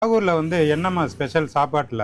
நாகூர்ல வந்து என்னம்மா ஸ்பெஷல் சாப்பாட்டுல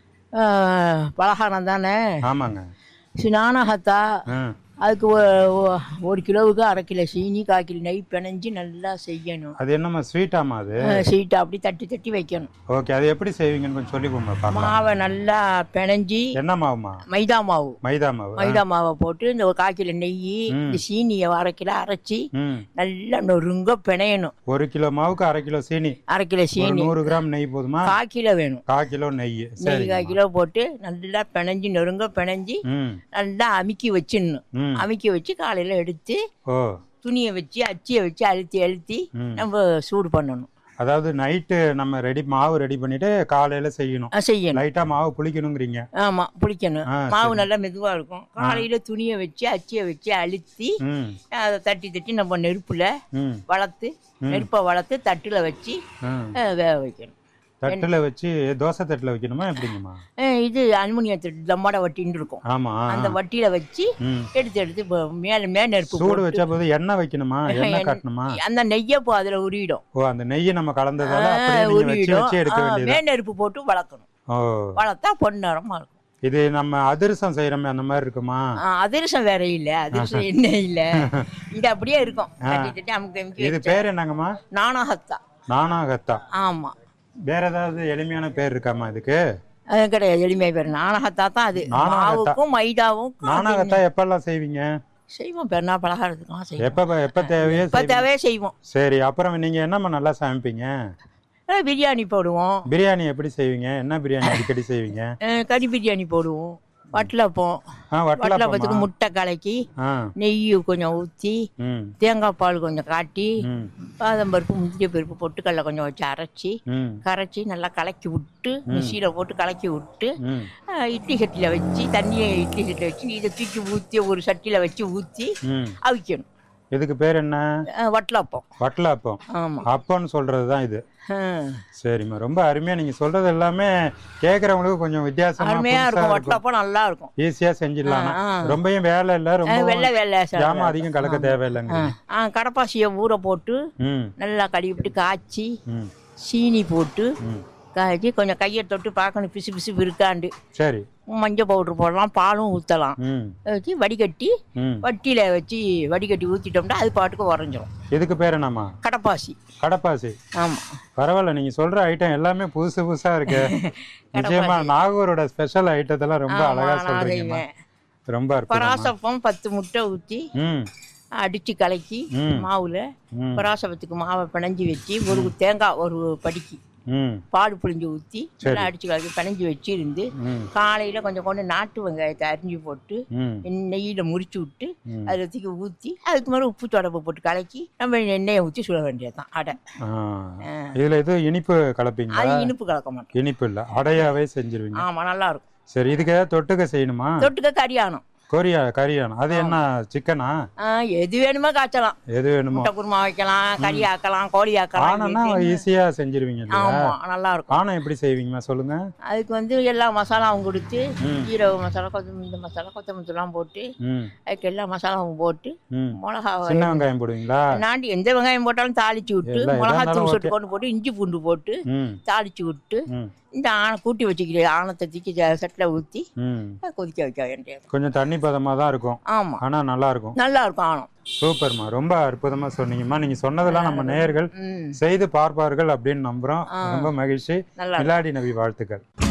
பலகாரம் தானே ஆமாங்க சினானகத்தா ஆ, அதுக்கு ஒ- ஒ- ஒரு கிலோவுக்கு அரை கிலோ சீனி கால் கிலோ நெய் பிணைஞ்சு நல்லா செய்யணும் அது என்னம்மா ஸ்வீட்டாமா அது சீட்டை அப்படி தட்டி தட்டி வைக்கணும் ஓகே அது எப்படி செய்வீங்கன்னு கொஞ்சம் சொல்லி கொடுங்க பார்க்கலாம் மாவை நல்லா பிணைஞ்சி என்ன மாவுமா மைதா மாவு மைதா மாவு மைதா மாவை போட்டு இந்த ஒரு கால் கிலோ நெய் இந்த சீனியை அரை கிலோ அரைச்சி ம் நல்லா நொறுங்க பிணையணும் ஒரு கிலோ மாவுக்கு அரை கிலோ சீனி அரை கிலோ ஒரு சீனி நூறு கிராம் நெய் போதுமா கால் கிலோ வேணும் கால் கிலோ நெய் நெய் சரி கால் கிலோ போட்டு நல்லா பிணைஞ்சு நொறுங்க பிணைஞ்சு ம் நல்லா அமுக்கி வச்சிடணும் ம் அமுக்கி வச்சு காலையில் எடுத்து ஓ துணியை வச்சு அச்சியை வச்சு அழுத்தி அழுத்தி ம். நம்ம சூடு பண்ணணும் அதாவது நைட்டு நம்ம ரெடி மாவு ரெடி பண்ணிட்டு காலையில செய்யணும் அஹ் செய்யணும் லைட்டா மாவு புளிக்கணுங்கிறீங்க ஆமாம் புளிக்கணும் ஆ, மாவு நல்லா மெதுவாக இருக்கும் காலையில் துணியை வச்சு அச்சியை வச்சு அழுத்தி ம் அதை தட்டி தட்டி நம்ம நெருப்பில் ம் வளர்த்து நெருப்பை வளர்த்து தட்டில் வச்சு ம் அஹ் வேக வைக்கணும் தட்டுல வச்சு தோசை தட்டுல வைக்கணுமா எப்படிங்கம்மா அஹ் இது அலுமினிய தட்டு தம்மாட வட்டின்னு இருக்கும் ஆமா அந்த வட்டியில் வச்சு ம் எடுத்து எடுத்து இப்போ மேலே மே நெருப்பு சூடு போட்டு வச்ச போது எண்ணெய் வைக்கணுமா எண்ணெய் காட்டணுமா அந்த நெய்யை இப்போ அதில் உருவிடும் ஓ அந்த நெய்யை நம்ம கலந்ததால அப்படியே நீங்க வச்சு உருவிடும் வச்சு எடுக்க ஆ, வேண்டியது மே நெருப்பு போட்டு வளர்க்கணும் ஓ வளர்த்தா பொன்னரமாக இருக்கும் இது நம்ம அதிரசம் செய்யறோமே அந்த மாதிரி இருக்குமா ஆ, அதிரசம் வேற இல்ல அதிரசம் என்ன இல்ல இது அப்படியே இருக்கும் தட்டி தட்டி அமுக்கி அமுக்கி இது பேர் என்னங்கம்மா நாணகத்தா நானாகத்தா ஆமா வேற ஏதாவது எளிமையான பேர் இருக்காமா இதுக்கு அது கிடையாது எளிமை பேர் நாணகத்தா தான் அது நாணகத்தா. மாவுக்கும் மைதாவும் நானாகத்தா எப்பெல்லாம் செய்வீங்க செய்வோம் பெருநா பலகாரத்துக்கும் செய்வோம் எப்ப எப்ப தேவையோ செய்வீங்க. பத்தாவே செய்வோம் சரி அப்புறம் நீங்க என்னம்மா நல்லா சமைப்பீங்க அஹ் பிரியாணி போடுவோம் பிரியாணி எப்படி செய்வீங்க என்ன பிரியாணி அடிக்கடி செய்வீங்க அஹ் கறி பிரியாணி போடுவோம் வட்டலப்பம் ஆ வட்டலாப்பமா வட்டலப்பத்துக்கு முட்டை கலக்கி ஆ நெய் கொஞ்சம் ஊற்றி ம் தேங்காய் பால் கொஞ்சம் காட்டி ம் பாதம் பருப்பு முந்திரி பருப்பு பொட்டுக்கடலை கொஞ்சம் வச்சு அரைச்சி ம் கரைச்சி நல்லா கலக்கி விட்டு மிக்சியில் போட்டு கலக்கி விட்டு ம் ஆஹ், இட்லி சட்டியில் வச்சு தண்ணியை இட்லி சட்டியில் வச்சு இதை தூக்கி ஊற்றி ஒரு சட்டியில் வச்சு ஊற்றி ம் அவிக்கணும் இதுக்கு பேர் என்ன ஆஹ், வட்டலப்பம் வட்டலாப்பம் ஆமாம் அப்பம்னு சொல்றது தான் இது சரிம்மா ரொம்ப அருமையா நீங்க சொல்றது எல்லாமே கேக்குறவங்களுக்கு கொஞ்சம் வித்தியாசமா அருமையாக புதுசா இருக்கும் இருக்கும் வட்டலப்பம் நல்லா இருக்கும் ஈஸியா செஞ்சிடலாம் ஆ, ஆ. ரொம்பவும் வேலை இல்ல ரொம்ப ஆஹ், வெள்ளை வெள்ளை ச- ஜாமான் அதிகம் கலக்க தேவையில்லைங்க ஆ கடப்பாசியை ஊற போட்டு ம் நல்லா கழுவி விட்டு காய்ச்சி ம் சீனி போட்டு ம் காய்ச்சி கொஞ்சம் கையை தொட்டு பார்க்கணும் பிசு பிசு இருக்காண்டு சரி மஞ்சள் பவுட்ரு போடலாம் பாலும் ஊற்றலாம் ம் வச்சு வடிகட்டி ம் வட்டியில் வச்சு வடிகட்டி ஊற்றிட்டோம்னா அது பாட்டுக்கு உறைஞ்சிரும் இதுக்கு பேர் என்னம்மா கடப்பாசி கடப்பாசி ஆமாம் பரவாயில்ல நீங்க சொல்ற ஐட்டம் எல்லாமே புதுசு புதுசா இருக்கு நிச்சயமா நாகூரோட ஸ்பெஷல் ஐட்டத்தெல்லாம் ரொம்ப அழகா நான் சொல்றீங்கம்மா செய்வேன். ரொம்ப அற்புதம் பராசப்பம் பத்து முட்டை ஊற்றி ம் அடித்து கலக்கி ம். மாவில் ம் பராசப்பத்துக்கு மாவை பிணைஞ்சி வச்சு ஒரு தேங்காய் ஒரு படிக்கு ம் பால் புளிஞ்சு ஊற்றி நல்லா அடித்து கலக்கி பிணைஞ்சி வச்சிருந்து ம் காலையில் கொஞ்சம் கொண்டு நாட்டு வெங்காயத்தை அரிஞ்சு போட்டு ம் நெய்யில் முறிச்சு விட்டு ம். அதில் தூக்கி ஊற்றி அதுக்கு மேலே உப்பு தொடப்பு போட்டு கலக்கி நம்ம எண்ணெயை ஊற்றி சுட வேண்டியது தான் அடை ஆ. இதுல எது இனிப்பு கலப்பீங்களா அது இனிப்பு கலக்க மாட்டோம் இனிப்பு இல்ல அடையாவே செஞ்சிருவீங்க ஆமாம் நல்லா இருக்கும் சரி இதுக்கு ஏதாவது தொட்டுக்க செய்யணுமா தொட்டுக்க கறியானம் கொரியா கறியானம் அது என்ன சிக்கனா ஆ, எது வேணுமோ காய்ச்சலாம் எது வேணுமோ முட்டை குருமா வைக்கலாம் கறி ஆக்கலாம் கோழி ஆக்கலாம் ஆனம்னா ஈஸியா செஞ்சிருவீங்க இல்லையா ஆமாம் நல்லா இருக்கும் ஆனம் எப்படி செய்வீங்கம்மா சொல்லுங்க அதுக்கு வந்து எல்லா மசாலாவும் கொடுத்து ம். ஜீரக மசாலா கொத்தமல்லி மசாலா கொத்தமல்லிலாம் போட்டு ம் அதுக்கு எல்லா மசாலாவும் போட்டு ம் மிளகா சின்ன வெங்காயம் போடுவீங்களா நாண்டி எந்த வெங்காயம் போட்டாலும் தாளிச்சு விட்டு எல்லாம் எதா மிளகா இருந்தாலும் தூள் சொட்டு கொண்டு போட்டு இஞ்சி பூண்டு போட்டு ம் தாளிச்சு விட்டு ம் இந்த ஆணை கூட்டி வச்சுக்கிற ஆணத்தை தூக்கி சட்டில் ஊற்றி ம் கொதிக்க வைக்க வேண்டியது கொஞ்சம் தண்ணி பதமா தான் இருக்கும் ஆமாம் ஆனா நல்லா இருக்கும் நல்லா இருக்கும் ஆணம் சூப்பர்மா ரொம்ப அற்புதமா சொன்னீங்கம்மா நீங்க சொன்னதெல்லாம் நம்ம நேயர்கள் ம் செய்து பார்ப்பார்கள் அப்படின்னு நம்புறோம் ரொம்ப மகிழ்ச்சி நல்லா மிலாடி நபி வாழ்த்துக்கள்